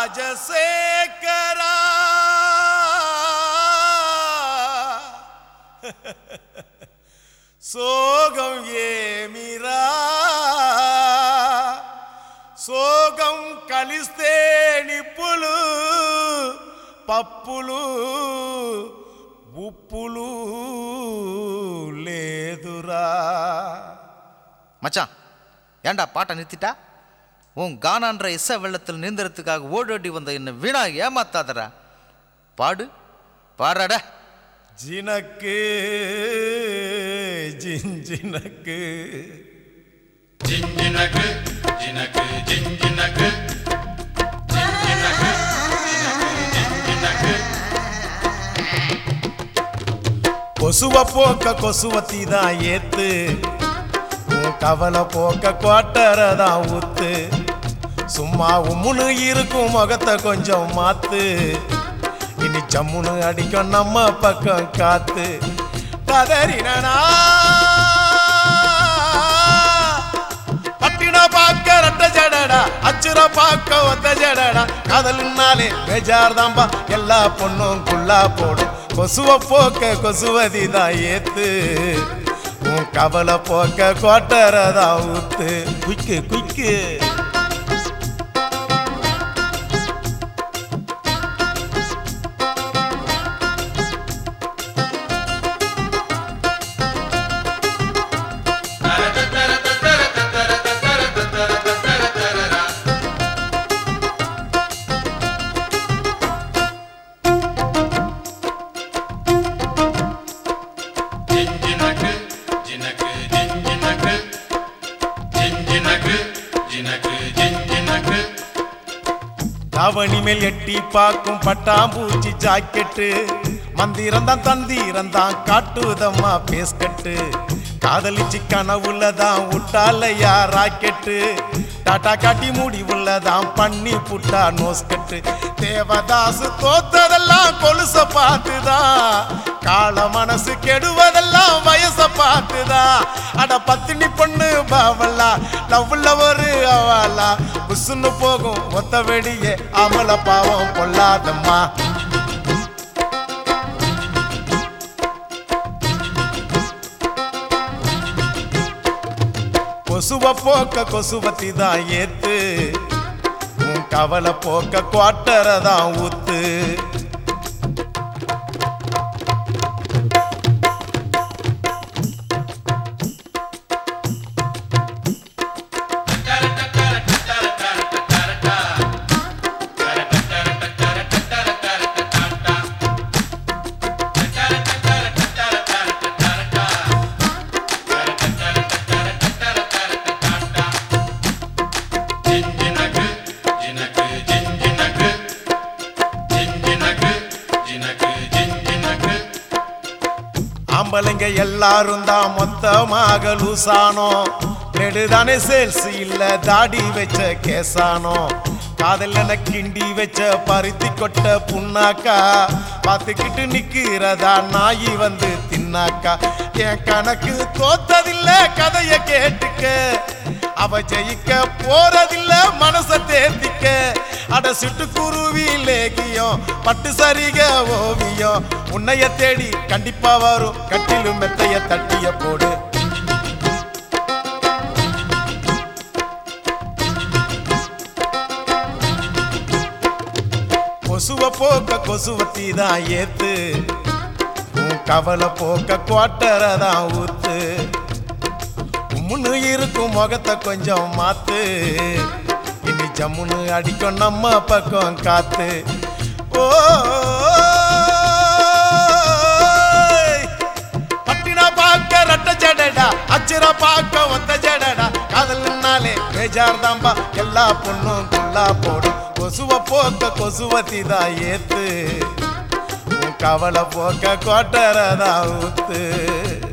ராஜசேகரா சோகம் ஏமிரா సోగం కలిస్తే నిప్పులు పప్పులు ఉప్పులు లేదురా மச்சான் ஏன்டா பாட்டை நிறுத்திட்டா உன் கானான்ற இசை வெள்ளத்தில் நீந்தறதுக்காக ஓடோடி வந்த என்ன வீணா ஏமாத்தாதடா பாடு பாடுறாடா ஜினக்கு ஜிஞ்சினக்கு జింజినకు జినకు జింజినకు జింజినకు జినకు జింజినకు கொசுவ போக்க கொசுவத்தி தான் ஏத்து உன் கவலை போக்க கோட்டரை தான் ஊத்து சும்மா உம்முன்னு இருக்கும் முகத்தை கொஞ்சம் மாத்து இனி ஜம்முன்னு அடிக்கும் நம்ம பக்கம் காத்து கதறினா பட்டின பார்க்க ரெட்ட ஜடடா அச்சுர பார்க்க ஒத்த ஜடடா காதலுன்னாலே பேஜார் தான்பா எல்லா பொண்ணும் குள்ளா போடும் கொசுவ போக்க கொசுவதி தான் ஏத்து உன் கவலை போக்க கோட்டரை தான் ஊத்து குய்க்கு குய்க்கு జింజినకు జినకు జింజినకు జింజినకు జినకు జింజినకు தாவணி மேல் எட்டி பார்க்கும் பட்டாம்பூச்சி ஜாக்கெட்டு மந்திரம் தான் தந்திரம் தான் காட்டுதம்மா பேஸ்கட்டு காதலிச்சு கனவுல தான் விட்டாலையா ராக்கெட்டு டாட்டா காட்டி முடிவுல தான் பண்ணி புட்டா நோஸ்கட்டு தேவதாசு தோத்ததெல்லாம் கொலுச பார்த்துதான் கால மனசு கெடுவதெல்லாம் வயச பார்த்துதான் அட பத்தினி பொண்ணு பாவலா லவ்ல ஒரு அவாலா புசுன்னு போகும் ஒத்த வெடியே அமல பாவம் பொல்லாதம்மா கொசுவ போக்க கொசுவத்தி தான் ஏத்து உன் கவலை போக்க குவாட்டரை தான் ஊத்து జింజినకు జినకు జింజినకు జింజినకు జినకు జింజినకు ஆம்பளைங்க எல்லாரும் தான் மொத்தமாக லூசானோ நெடுதானே சேல்ஸ் இல்ல தாடி வச்ச கேசானோ காதல் என கிண்டி வச்ச பருத்தி கொட்ட புண்ணாக்கா பார்த்துக்கிட்டு நிக்கிறதா நாயி வந்து தின்னாக்கா என் கணக்கு தோத்ததில்ல கதைய கேட்டுக்க அவ ஜெயிக்க போறதில்ல மனச தேர்த்திக்க அட சிட்டுக்குருவி லேகியம் பட்டு சரிக ஓவியம் உன்னைய தேடி கண்டிப்பா வரும் கட்டிலும் மெத்தைய தட்டிய போடு கொசுவ போக்க கொசுவத்தி தான் ஏத்து உன் கவலை போக்க குவாட்டரை தான் ஊத்து உம்முன்னு இருக்கும் முகத்தை கொஞ்சம் மாத்து இனி ஜம்முன்னு அடிக்கும் நம்ம பக்கம் காத்து ஓ பட்டினா பார்க்க ரெட்ட ஜடடா அச்சிர பார்க்க ஒத்த ஜடடா காதல்னாலே பேஜார் தாம்பா எல்லா பொண்ணும் குள்ளா போடும் கொசுவ போக்க கொசுவத்தி தான் ஏத்து உன் கவலை போக்க கோட்டரை தான் ஊத்து